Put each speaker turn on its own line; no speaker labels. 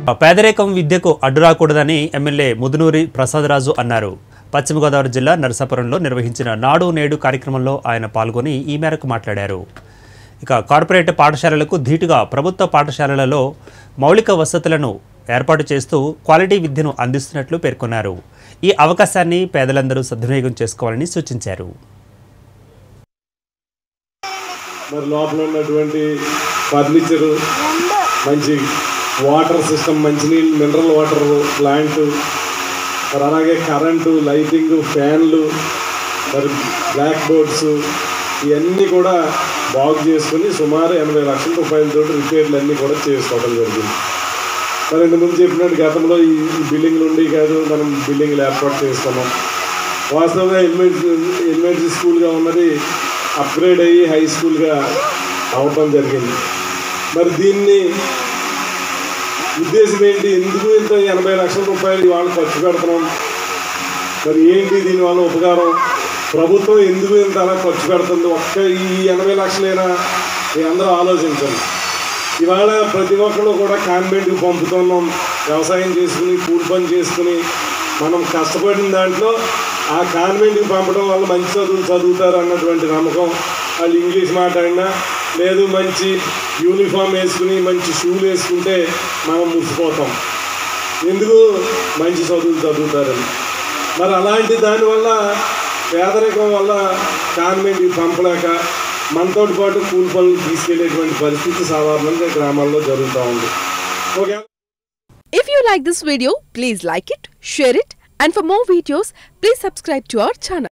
పేదరికం విద్యకు అడ్డు రాకూడదని ఎమ్మెల్యే ముదునూరి ప్రసాదరాజు అన్నారు పశ్చిమ గోదావరి జిల్లా నరసాపురంలో నిర్వహించిన నాడు నేడు కార్యక్రమంలో ఆయన పాల్గొని ఈ మేరకు మాట్లాడారు ఇక కార్పొరేట్ పాఠశాలలకు ధీటుగా ప్రభుత్వ పాఠశాలలలో మౌలిక వసతులను ఏర్పాటు చేస్తూ క్వాలిటీ విద్యను అందిస్తున్నట్లు పేర్కొన్నారు ఈ అవకాశాన్ని పేదలందరూ సద్వినియోగం చేసుకోవాలని సూచించారు
మరి లోపల ఉన్నటువంటి ఫర్నిచరు మంచి వాటర్ సిస్టమ్ మంచినీళ్ళు మినరల్ వాటర్ ప్లాంట్ మరి అలాగే కరెంటు లైటింగ్ ఫ్యాన్లు మరి బ్లాక్ బోర్డ్స్ ఇవన్నీ కూడా బాగు చేసుకుని సుమారు ఎనభై లక్షల రూపాయలతో రిపేర్లు అన్నీ కూడా చేసుకోవడం జరిగింది మరి ఇంత ముందు చెప్పినట్టు గతంలో ఈ ఈ బిల్డింగ్ నుండి కాదు మనం బిల్డింగ్లు ఏర్పాటు చేస్తున్నాం వాస్తవంగా ఎలిమెంటరీ ఎలిమెంటరీ స్కూల్గా ఉన్నది అప్గ్రేడ్ అయ్యి హై స్కూల్గా అవటం జరిగింది మరి దీన్ని ఉద్దేశం ఏంటి ఎందుకు ఇంత ఎనభై లక్షల రూపాయలు ఇవాళ ఖర్చు పెడుతున్నాం మరి ఏంటి దీనివల్ల ఉపకారం ప్రభుత్వం ఎందుకు ఇంత అలా ఖర్చు పెడుతుంది ఒక్క ఈ ఎనభై లక్షలైనా మీ అందరూ ఆలోచించండి ఇవాళ ప్రతి ఒక్కరు కూడా కాన్వెంట్కి పంపుతున్నాం వ్యవసాయం చేసుకుని కూలి పని చేసుకుని మనం కష్టపడిన దాంట్లో ఆ కాన్వెంట్కి పంపడం వల్ల మంచి చదువులు చదువుతారు అన్నటువంటి నమ్మకం వాళ్ళు ఇంగ్లీష్ మాట్లాడినా లేదు మంచి యూనిఫామ్ వేసుకుని మంచి షూలు వేసుకుంటే మనం మురిసిపోతాం ఎందుకు మంచి చదువులు చదువుతారని మరి అలాంటి దానివల్ల పేదరికం వల్ల కాన్వెంట్కి పంపలేక మనతోటి పాటు కూలి పనులు తీసుకెళ్లేటువంటి పరిస్థితి సాధారణంగా గ్రామాల్లో జరుగుతూ ఉంది okay
If you like this video, please like it, share it, and for more videos, please subscribe to our channel.